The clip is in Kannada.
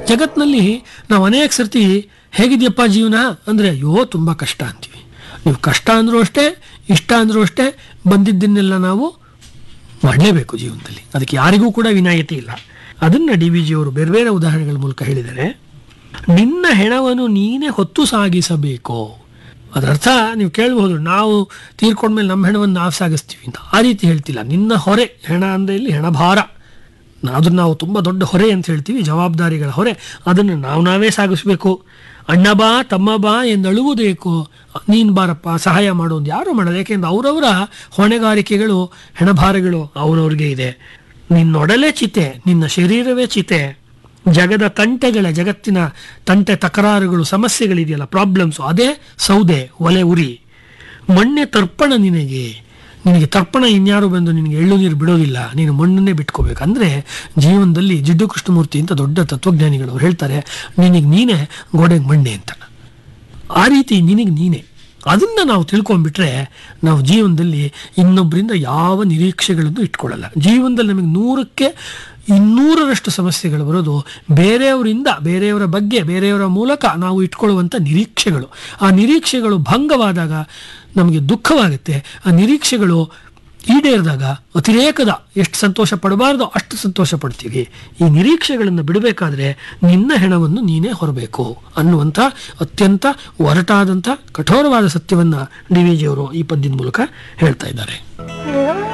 ಜಗತ್ತಿನಲ್ಲಿ ನಾವು ಅನೇಕ ಸರ್ತಿ ಹೇಗಿದೆಯಪ್ಪ ಜೀವನ ಅಂದರೆ ಅಯ್ಯೋ ತುಂಬ ಕಷ್ಟ ಅಂತೀವಿ ನೀವು ಕಷ್ಟ ಅಂದರೂ ಅಷ್ಟೇ ಇಷ್ಟ ಅಂದರೂ ಅಷ್ಟೇ ಬಂದಿದ್ದನ್ನೆಲ್ಲ ನಾವು ಮಾಡಲೇಬೇಕು ಜೀವನದಲ್ಲಿ ಅದಕ್ಕೆ ಯಾರಿಗೂ ಕೂಡ ವಿನಾಯಿತಿ ಇಲ್ಲ ಅದನ್ನು ಡಿ ವಿ ಜಿಯವರು ಬೇರೆ ಬೇರೆ ಉದಾಹರಣೆಗಳ ಮೂಲಕ ಹೇಳಿದ್ದಾರೆ ನಿನ್ನ ಹೆಣವನ್ನು ನೀನೇ ಹೊತ್ತು ಸಾಗಿಸಬೇಕು ಅದರ್ಥ ನೀವು ಕೇಳಬಹುದು ನಾವು ತೀರ್ಕೊಂಡ್ಮೇಲೆ ನಮ್ಮ ಹೆಣವನ್ನು ನಾವು ಸಾಗಿಸ್ತೀವಿ ಅಂತ ಆ ರೀತಿ ಹೇಳ್ತಿಲ್ಲ ನಿನ್ನ ಹೊರೆ ಹೆಣ ಅಂದರೆ ಇಲ್ಲಿ ಹೆಣಭಾರ ಅದನ್ನು ನಾವು ತುಂಬ ದೊಡ್ಡ ಹೊರೆ ಅಂತ ಹೇಳ್ತೀವಿ ಜವಾಬ್ದಾರಿಗಳ ಹೊರೆ ಅದನ್ನು ನಾವು ನಾವೇ ಸಾಗಿಸ್ಬೇಕು ಅಣ್ಣ ಬಾ ತಮ್ಮ ಬಾ ಎಂದಳುವುದೇಕೋ ನೀನು ಬಾರಪ್ಪ ಸಹಾಯ ಮಾಡೋದು ಯಾರು ಮಾಡೋದು ಯಾಕೆಂದ್ರೆ ಅವರವರ ಹೊಣೆಗಾರಿಕೆಗಳು ಹೆಣಭಾರಗಳು ಅವರವ್ರಿಗೆ ಇದೆ ನಿನ್ನೊಡಲೆ ಚಿತೆ ನಿನ್ನ ಶರೀರವೇ ಚಿತೆ ಜಗದ ತಂಟೆಗಳ ಜಗತ್ತಿನ ತಂಟೆ ತಕರಾರುಗಳು ಸಮಸ್ಯೆಗಳಿದೆಯಲ್ಲ ಪ್ರಾಬ್ಲಮ್ಸು ಅದೇ ಸೌದೆ ಒಲೆ ಉರಿ ಮಣ್ಣೆ ತರ್ಪಣ ನಿನಗೆ ನಿನಗೆ ತರ್ಪಣ ಇನ್ಯಾರು ಬಂದು ನಿನಗೆ ಎಳ್ಳು ನೀರು ಬಿಡೋದಿಲ್ಲ ನೀನು ಮಣ್ಣನ್ನೇ ಬಿಟ್ಕೋಬೇಕು ಅಂದರೆ ಜೀವನದಲ್ಲಿ ಜಿಡ್ಡು ಕೃಷ್ಣಮೂರ್ತಿ ಅಂತ ದೊಡ್ಡ ತತ್ವಜ್ಞಾನಿಗಳು ಅವ್ರು ಹೇಳ್ತಾರೆ ನಿನಗೆ ನೀನೇ ಗೋಡೆಗೆ ಮಣ್ಣೆ ಅಂತ ಆ ರೀತಿ ನಿನಗೆ ನೀನೇ ಅದನ್ನು ನಾವು ತಿಳ್ಕೊಂಡ್ಬಿಟ್ರೆ ನಾವು ಜೀವನದಲ್ಲಿ ಇನ್ನೊಬ್ಬರಿಂದ ಯಾವ ನಿರೀಕ್ಷೆಗಳನ್ನು ಇಟ್ಕೊಳ್ಳಲ್ಲ ಜೀವನದಲ್ಲಿ ನಮಗೆ ನೂರಕ್ಕೆ ಇನ್ನೂರರಷ್ಟು ಸಮಸ್ಯೆಗಳು ಬರೋದು ಬೇರೆಯವರಿಂದ ಬೇರೆಯವರ ಬಗ್ಗೆ ಬೇರೆಯವರ ಮೂಲಕ ನಾವು ಇಟ್ಕೊಳ್ಳುವಂಥ ನಿರೀಕ್ಷೆಗಳು ಆ ನಿರೀಕ್ಷೆಗಳು ಭಂಗವಾದಾಗ ನಮಗೆ ದುಃಖವಾಗುತ್ತೆ ಆ ನಿರೀಕ್ಷೆಗಳು ಈಡೇರಿದಾಗ ಅತಿರೇಕದ ಎಷ್ಟು ಸಂತೋಷ ಪಡಬಾರ್ದೋ ಅಷ್ಟು ಸಂತೋಷ ಪಡ್ತೀವಿ ಈ ನಿರೀಕ್ಷೆಗಳನ್ನು ಬಿಡಬೇಕಾದ್ರೆ ನಿನ್ನ ಹೆಣವನ್ನು ನೀನೇ ಹೊರಬೇಕು ಅನ್ನುವಂಥ ಅತ್ಯಂತ ಒರಟಾದಂಥ ಕಠೋರವಾದ ಸತ್ಯವನ್ನು ಡಿ ವಿ ಜಿಯವರು ಈ ಪದ್ಯದ ಮೂಲಕ ಹೇಳ್ತಾ ಇದ್ದಾರೆ